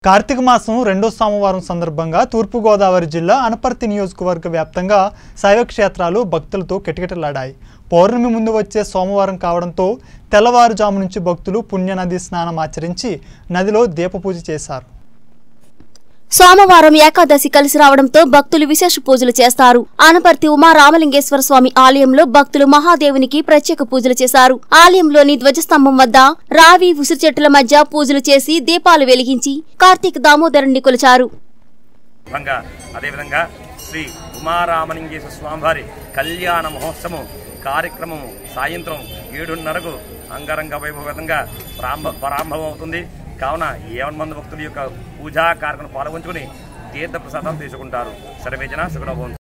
కార్తీక మాసం రెండో సోమవారం సందర్భంగా తూర్పుగోదావరి జిల్లా అనపర్తి నియోజకవర్గ వ్యాప్తంగా శైవ క్షేత్రాలు భక్తులతో కిటకిటలాడాయి పౌర్ణమి ముందు వచ్చే సోమవారం కావడంతో తెల్లవారుజాము నుంచి భక్తులు పుణ్యనది స్నానం ఆచరించి నదిలో దీపపూజ చేశారు సోమవారం ఏకాదశి కలిసి రావడంతో భక్తులు విశేష పూజలు చేస్తారు ఆనపర్తి ఉమా రామలింగేశ్వర స్వామి ఆలయంలో భక్తులు మహాదేవునికి ప్రత్యేక పూజలు చేశారు ఆలయంలోని ధ్వజస్తంభం వద్ద రావి ఉసిరి చెట్టుల మధ్య పూజలు చేసి దీపాలు వెలిగించి కార్తీక దామోదరుణ్ణి కొలిచారు విధంగా అదేవిధంగా శ్రీ ఉమారామలింగేశ్వర స్వామివారి కళ్యాణ మహోత్సవం కార్యక్రమము సాయంత్రం ఏడున్నరకు అంగరంగ వైభవంగా ప్రారంభ ప్రారంభం అవుతుంది కావున ఏవన్ మంది భక్తుల యొక్క పూజా కార్యక్రమం పాల్గొంచుకుని తీర్థ ప్రసాదం తీసుకుంటారు సర్వేజన సుగుణ